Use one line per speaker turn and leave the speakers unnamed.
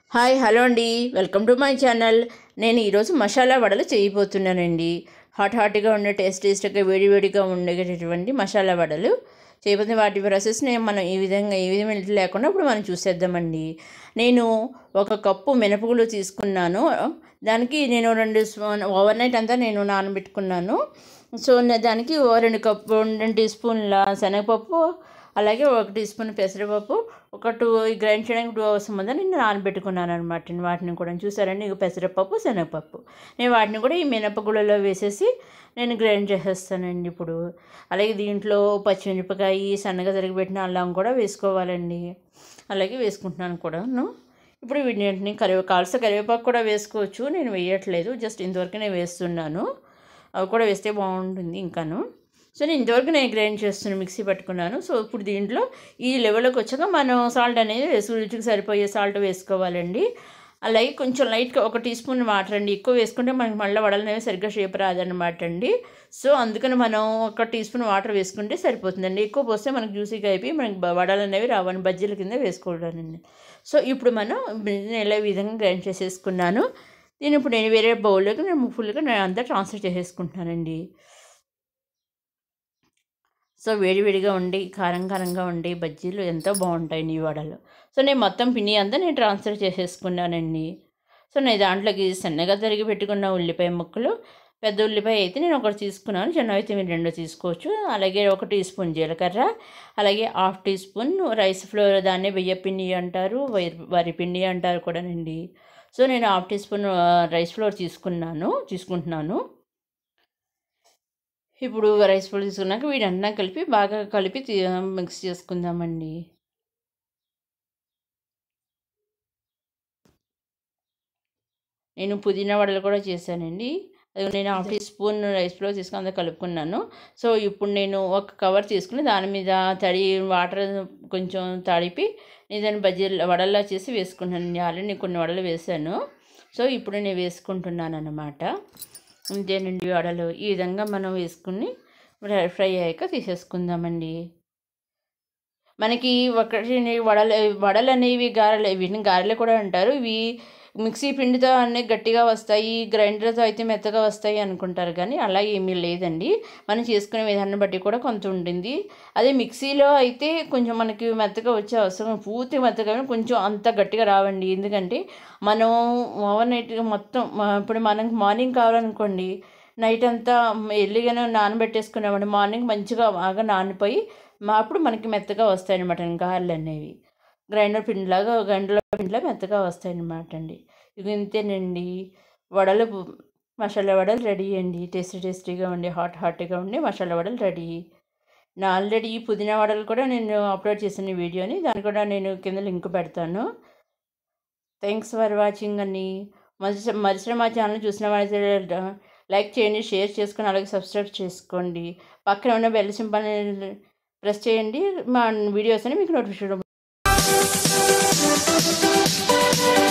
hi hello అండి welcome to my channel నేను ఈరోజు మసాలా వడలు చేయబోతున్నానండి హాట్ హాట్గా ఉండే టేస్ట్ టేస్ట్గా వేడి వేడిగా ఉండేటటువంటి మసాలా వడలు చేయబోతున్న వాటి ప్రాసెస్ నేను మనం ఈ విధంగా ఈ విధంగా లేకుండా ఇప్పుడు మనం చూసేద్దామండి నేను ఒక కప్పు మినపగుళ్ళు తీసుకున్నాను దానికి నేను రెండు స్పూన్ ఓవర్ నైట్ అంతా నేను నానబెట్టుకున్నాను సో నే- దానికి ఓ రెండు కప్పు రెండు టీ స్పూన్ల శనగపప్పు అలాగే ఒక టీ స్పూన్ పెసరపప్పు ఒక టూ గ్రైండ్ చేయడానికి టూ అవర్స్ ముందు నేను నానబెట్టుకున్నాను అనమాట వాటిని కూడా చూసారండి ఇక పెసరపప్పు శనగపప్పు నేను వాటిని కూడా ఈ మినపగుళ్ళలో వేసేసి నేను గ్రైండ్ చేసేస్తానండి ఇప్పుడు అలాగే దీంట్లో పచ్చిమిరపకాయ సన్నగా తరిగిపెట్టిన అల్లం కూడా వేసుకోవాలండి అలాగే వేసుకుంటున్నాను కూడాను ఇప్పుడు వీటిని కరివే కాల్స కరివేపాకు కూడా వేసుకోవచ్చు నేను వేయట్లేదు జస్ట్ ఇంతవరకు నేను వేస్తున్నాను అవి కూడా వేస్తే బాగుంటుంది ఇంకాను సో నేను ఇంతవరకు నేను గ్రైండ్ చేస్తున్నాను మిక్సీ పట్టుకున్నాను సో ఇప్పుడు దీంట్లో ఈ లెవెల్లోకి వచ్చాక మనం సాల్ట్ అనేది వేసు రుచికి సరిపోయే సాల్ట్ వేసుకోవాలండి అలాగే కొంచెం లైట్గా ఒక టీ స్పూన్ వాటర్ అండి ఎక్కువ వేసుకుంటే మనకి మళ్ళీ వడలు అనేవి సరిగ్గా షేప్ రాదనమాట అండి సో అందుకని మనం ఒక టీ స్పూన్ వాటర్ వేసుకుంటే సరిపోతుందండి ఎక్కువ పోస్తే మనకి జ్యూసీగా అయిపోయి మనకి బ- వడలు అనేవి రావని బజ్జీల కింద వేసుకోవడానండి సో ఇప్పుడు మనం నేను ఇలా ఈ విధంగా గ్రైండ్ చేసేసుకున్నాను దీన్ని ఇప్పుడు నేను వేరే బౌల్లోకి నేను ఫుల్గా నేను అంతా ట్రాన్స్ఫర్ చేసేసుకుంటున్నానండి సో వేడివేడిగా ఉండి కారం కారంగా ఉండి బజ్జీలు ఎంతో బాగుంటాయి ఈ వడలు సో నేను మొత్తం పిండి అంతా నేను ట్రాన్స్ఫర్ చేసేసుకున్నానండి సో నేను దాంట్లోకి సన్నగా తరిగి పెట్టుకున్న ఉల్లిపాయ ముక్కలు పెద్ద ఉల్లిపాయ అయితే నేను ఒకటి తీసుకున్నాను చిన్న అయితే మీరు రెండు తీసుకోవచ్చు అలాగే ఒక టీ స్పూన్ జీలకర్ర అలాగే half teaspoon rice flour దాన్నే బియ్య పిండి అంటారు వరి వరి పిండి అంటారు కూడానండి సో నేను హాఫ్ టీ స్పూన్ ఆ, రైస్ ఫ్లోర్ తీసుకున్నాను తీసుకుంటున్నాను ఇప్పుడు రైస్ పొడి తీసుకున్నాక వీటన్నా కలిపి బాగా కలిపి తీ- మిక్స్ చేసుకుందామండి నేను పుదీనా వడలు కూడా చేశానండి అది నేను half teaspoon rice flour తీసుకుని అంతా కలుపుకున్నాను సో ఇప్పుడు నేను ఒక కవర్ తీసుకుని దాని మీద తడి వాటర్ కొంచెం తడిపి నేను దాన్ని బజ్జీలు వడల్లా చేసి వేసుకున్నాను ఆల్రెడీ నేను కొన్ని వడలు వేసాను సో ఇప్పుడు నేను వేసుకుంటున్నాను అన్నమాట ఇంతేనండి వడలు ఈ విధంగా మనం వేసుకుని ఫ్రై ఫ్రై అయ్యాక తీసేసుకుందామండి మనకి ఒకటి వడలు వడలు అనేవి గారెలు వీటిని గారెలు కూడా అంటారు ఇవి మిక్సీ పిండితో అన్నీ గట్టిగా వస్తాయి గ్రైండర్తో అయితే మెత్తగా వస్తాయి అనుకుంటారు కానీ అలా ఏమీ లేదండి మనం చేసుకునే విధానం బట్టి కూడా కొంత ఉంటుంది అదే మిక్సీలో అయితే కొంచెం మనకి మెత్తగా వచ్చే అవసరం పూర్తి మెత్తగా కొంచెం అంత గట్టిగా రావండి ఎందుకంటే మనం ఓవర్ నైట్ మొత్తం మ- ఇప్పుడు మనకి మార్నింగ్ కావాలనుకోండి నైట్ అంతా ఎర్లీగానే నానబెట్టేసుకున్నామండి మార్నింగ్ మంచిగా బాగా నానిపోయి మా అప్పుడు మనకి మెత్తగా వస్తాయి అనమాట గారెలు అనేవి గ్రైండర్ పిండిలాగా గ్రైండర్లో పిండిలా మెత్తగా వస్తాయి అనమాట అండి ఇది ఇంతేనండి వడలు మసాలా వడలు రెడీ అండి టేస్టీ టేస్టీగా ఉండి హాట్ హాట్గా ఉండి మసాలా వడలు రెడీ నా ఆల్రెడీ పుదీనా వడలు కూడా నేను అప్లోడ్ చేసిన వీడియోని దాన్ని కూడా నేను కింద లింక్ పెడతాను థ్యాంక్స్ ఫర్ వాచింగ్ అండి మరిస మరిసిన మా ఛానల్ చూసిన వాళ్ళైతే లైక్ చేయండి షేర్ చేసుకొని అలాగే సబ్స్క్రైబ్ చేసుకోండి పక్కన ఉన్న బెల్ సింబల్ ప్రెస్ చేయండి మా వీడియోస్ అని మీకు నోటిఫికేషన్